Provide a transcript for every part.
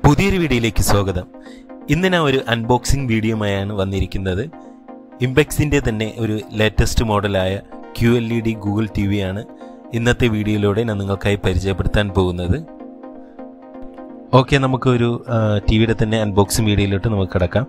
പുതിയൊരു വീഡിയോയിലേക്ക് സ്വാഗതം ഇന്ന് ഞാൻ ഒരു അൺബോക്സിംഗ് വീഡിയോയുമായാണ് വന്നിരിക്കുന്നത് ഇംപെക്സിൻ്റെ തന്നെ ഒരു ലേറ്റസ്റ്റ് മോഡലായ Q L E D Google T വിയാണ് ഇന്നത്തെ വീഡിയോയിലൂടെ ഞാൻ നിങ്ങൾക്കായി പരിചയപ്പെടുത്താൻ പോകുന്നത് ഓക്കെ നമുക്കൊരു ടി വിയുടെ തന്നെ അൺബോക്സിംഗ് വീഡിയോയിലോട്ട് നമുക്ക് കിടക്കാം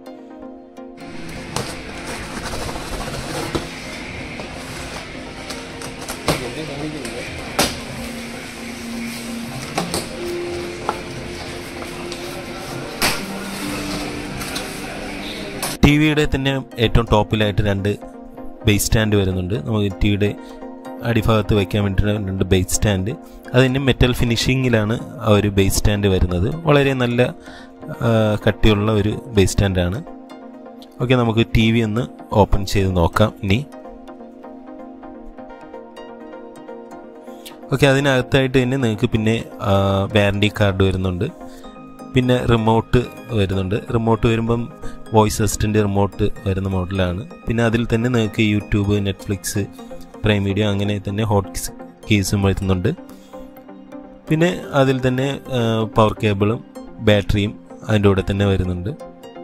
ടി വിയുടെ തന്നെ ഏറ്റവും ടോപ്പിലായിട്ട് രണ്ട് ബേസ് സ്റ്റാൻഡ് വരുന്നുണ്ട് നമുക്ക് ടി വിയുടെ അടിഭാഗത്ത് വയ്ക്കാൻ വേണ്ടിയിട്ട് രണ്ട് ബേസ് സ്റ്റാൻഡ് അതിന് മെറ്റൽ ഫിനിഷിങ്ങിലാണ് ആ ഒരു ബേസ് സ്റ്റാൻഡ് വരുന്നത് വളരെ നല്ല കട്ടിയുള്ള ഒരു ബേസ് സ്റ്റാൻഡാണ് ഓക്കെ നമുക്ക് ടി വി ഒന്ന് ഓപ്പൺ ചെയ്ത് നോക്കാം ഇനി ഓക്കെ അതിനകത്തായിട്ട് തന്നെ നിങ്ങൾക്ക് പിന്നെ വാറണ്ടി കാർഡ് വരുന്നുണ്ട് പിന്നെ റിമോട്ട് വരുന്നുണ്ട് റിമോട്ട് വരുമ്പം വോയിസ് അസിസ്റ്റൻ്റ് റിമോട്ട് വരുന്ന മോഡലാണ് പിന്നെ അതിൽ തന്നെ നിങ്ങൾക്ക് യൂട്യൂബ് നെറ്റ്ഫ്ലിക്സ് പ്രൈം വീഡിയോ അങ്ങനെ തന്നെ ഹോട്ട് കീസും വരുന്നുണ്ട് പിന്നെ അതിൽ തന്നെ പവർ കേബിളും ബാറ്ററിയും അതിൻ്റെ കൂടെ തന്നെ വരുന്നുണ്ട്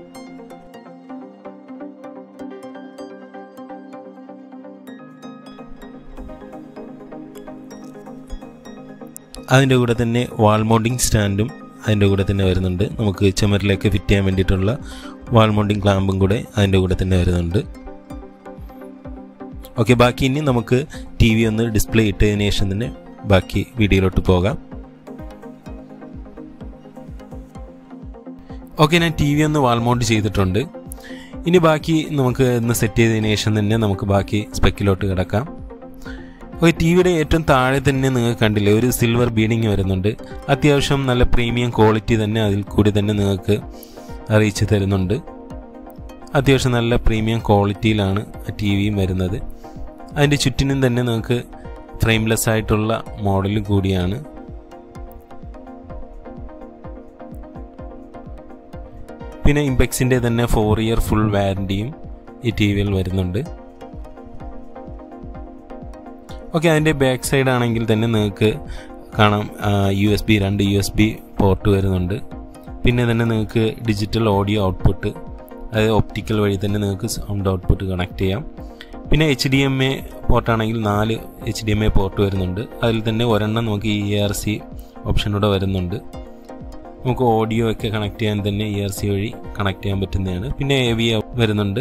അതിൻ്റെ കൂടെ തന്നെ വാൾ മൗണ്ടിങ് സ്റ്റാൻഡും അതിൻ്റെ കൂടെ തന്നെ വരുന്നുണ്ട് നമുക്ക് ചുമരിലേക്ക് ഫിറ്റ് ചെയ്യാൻ വേണ്ടിയിട്ടുള്ള വാൾ മൗണ്ടിങ് ക്ലാമ്പും കൂടെ അതിൻ്റെ കൂടെ തന്നെ വരുന്നുണ്ട് ഓക്കെ ബാക്കി ഇനി നമുക്ക് ടി വി ഒന്ന് ഡിസ്പ്ലേ ഇട്ടതിന് ശേഷം തന്നെ ബാക്കി വീഡിയോയിലോട്ട് പോകാം ഓക്കെ ഞാൻ ടി വി ഒന്ന് വാൾ മൗണ്ട് ചെയ്തിട്ടുണ്ട് ഇനി ബാക്കി നമുക്ക് ഒന്ന് സെറ്റ് ചെയ്തതിന് ശേഷം തന്നെ നമുക്ക് ബാക്കി സ്പെക്കിലോട്ട് കിടക്കാം ഒരു ടി വിയുടെ ഏറ്റവും താഴെ തന്നെ നിങ്ങൾക്ക് കണ്ടില്ലേ ഒരു സിൽവർ ബീഡിങ് വരുന്നുണ്ട് അത്യാവശ്യം നല്ല പ്രീമിയം ക്വാളിറ്റി തന്നെ അതിൽ കൂടി തന്നെ നിങ്ങൾക്ക് അറിയിച്ചു തരുന്നുണ്ട് അത്യാവശ്യം നല്ല പ്രീമിയം ക്വാളിറ്റിയിലാണ് ടി വിയും വരുന്നത് അതിൻ്റെ ചുറ്റിനും തന്നെ നിങ്ങൾക്ക് ഫ്രെയിംലെസ് ആയിട്ടുള്ള മോഡൽ കൂടിയാണ് പിന്നെ ഇംപെക്സിൻ്റെ തന്നെ ഫോർ ഇയർ ഫുൾ വാറൻറ്റിയും ഈ ടി വിയിൽ വരുന്നുണ്ട് ഓക്കെ അതിൻ്റെ ബാക്ക് സൈഡ് ആണെങ്കിൽ തന്നെ നിങ്ങൾക്ക് കാണാം യു എസ് ബി രണ്ട് യു എസ് ബി പോർട്ട് വരുന്നുണ്ട് പിന്നെ തന്നെ നിങ്ങൾക്ക് ഡിജിറ്റൽ ഓഡിയോ ഔട്ട്പുട്ട് അതായത് ഒപ്റ്റിക്കൽ വഴി തന്നെ നിങ്ങൾക്ക് സൗണ്ട് ഔട്ട്പുട്ട് കണക്ട് ചെയ്യാം പിന്നെ എച്ച് ഡി എം എ പോർട്ടാണെങ്കിൽ നാല് H D M A port വരുന്നുണ്ട് അതിൽ തന്നെ ഒരെണ്ണം നമുക്ക് ഇ ആർ സി ഓപ്ഷനൂടെ വരുന്നുണ്ട് നമുക്ക് ഓഡിയോ ഒക്കെ കണക്ട് ചെയ്യാൻ തന്നെ ഇ ആർ സി വഴി കണക്ട് ചെയ്യാൻ പറ്റുന്നതാണ് പിന്നെ എ വി വരുന്നുണ്ട്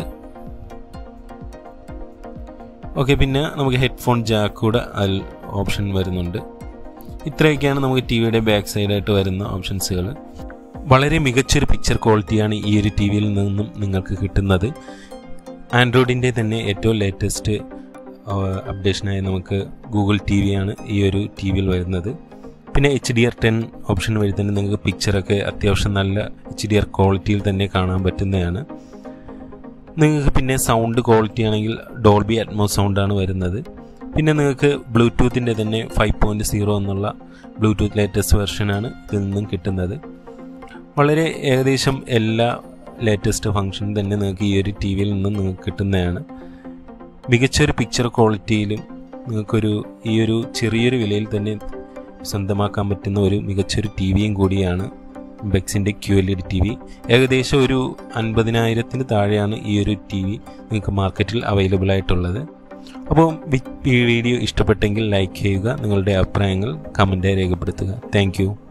ഓക്കെ പിന്നെ നമുക്ക് ഹെഡ്ഫോൺ ജാക്ക് കൂടെ അതിൽ ഓപ്ഷൻ വരുന്നുണ്ട് ഇത്രയൊക്കെയാണ് നമുക്ക് ടി വിയുടെ ബാക്ക് സൈഡായിട്ട് വരുന്ന ഓപ്ഷൻസുകൾ വളരെ മികച്ചൊരു പിക്ചർ ക്വാളിറ്റിയാണ് ഈ ഒരു ടി വിയിൽ നിന്നും നിങ്ങൾക്ക് കിട്ടുന്നത് ആൻഡ്രോയിഡിൻ്റെ തന്നെ ഏറ്റവും ലേറ്റസ്റ്റ് അപ്ഡേഷനായി നമുക്ക് ഗൂഗിൾ ടി വിയാണ് ഈ ഒരു ടി വിയിൽ വരുന്നത് പിന്നെ H D R ten option വഴി തന്നെ നിങ്ങൾക്ക് പിക്ചറൊക്കെ അത്യാവശ്യം നല്ല എച്ച് ഡി ആർ ക്വാളിറ്റിയിൽ തന്നെ കാണാൻ പറ്റുന്നതാണ് നിങ്ങൾക്ക് പിന്നെ സൗണ്ട് ക്വാളിറ്റി ആണെങ്കിൽ ഡോൾബി അറ്റ്മോ സൗണ്ടാണ് വരുന്നത് പിന്നെ നിങ്ങൾക്ക് ബ്ലൂടൂത്തിൻ്റെ തന്നെ ഫൈവ് പോയിൻറ്റ് സീറോ എന്നുള്ള ബ്ലൂടൂത്ത് ലേറ്റസ്റ്റ് വെർഷനാണ് ഇതിൽ നിന്നും കിട്ടുന്നത് വളരെ ഏകദേശം എല്ലാ ലേറ്റസ്റ്റ് ഫങ്ഷൻ തന്നെ നിങ്ങൾക്ക് ഈ ഒരു ടി വിയിൽ നിന്നും നിങ്ങൾക്ക് കിട്ടുന്നതാണ് മികച്ചൊരു പിക്ചർ ക്വാളിറ്റിയിലും നിങ്ങൾക്കൊരു ഈ ഒരു ചെറിയൊരു വിലയിൽ തന്നെ സ്വന്തമാക്കാൻ പറ്റുന്ന ഒരു മികച്ചൊരു ടി വിയും കൂടിയാണ് ബെക്സിൻ്റെ Q L E D T V ഏകദേശം ഒരു അൻപതിനായിരത്തിന് താഴെയാണ് ഈ ഒരു ടി വി നിങ്ങൾക്ക് മാർക്കറ്റിൽ അവൈലബിൾ ആയിട്ടുള്ളത് അപ്പോൾ ഈ വീഡിയോ ഇഷ്ടപ്പെട്ടെങ്കിൽ ലൈക്ക് ചെയ്യുക നിങ്ങളുടെ അഭിപ്രായങ്ങൾ കമൻറ്റായി രേഖപ്പെടുത്തുക താങ്ക്